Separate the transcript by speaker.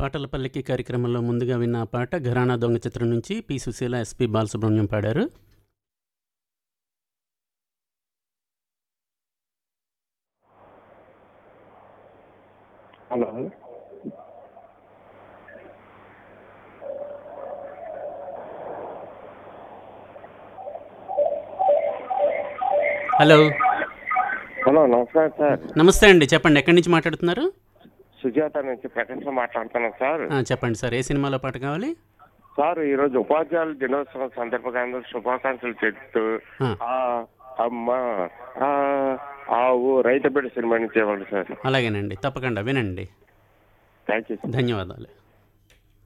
Speaker 1: పాటల పల్లకి కార్యక్రమంలో ముందుగా విన్న ఆ పాట ఘరానా దొంగ చిత్రం నుంచి పి సుశీల ఎస్పి బాలసుబ్రహ్మణ్యం పాడారు
Speaker 2: హలో
Speaker 1: హలో
Speaker 2: హలో నమస్కారం సార్
Speaker 1: నమస్తే అండి చెప్పండి ఎక్కడి నుంచి మాట్లాడుతున్నారు
Speaker 2: సుజాత నుంచి ప్రకాశం మాట్లాడుతున్నాను సార్
Speaker 1: ఆ, చెప్పండి సార్ ఏ సినిమాలో పాట కావాలి
Speaker 2: సార్ ఈరోజు ఉపాధ్యాయుల దినోత్సవం సందర్భంగా అందరూ శుభాకాంక్షలు చెప్తూ
Speaker 1: ఆ.
Speaker 2: ఆ అమ్మ ఆ ఆవు రైతు బిడ్డ సినిమా నుంచి ఇవ్వండి సార్
Speaker 1: అలాగేనండి తప్పకుండా వినండి
Speaker 2: థ్యాంక్ యూ సార్
Speaker 1: ధన్యవాదాలు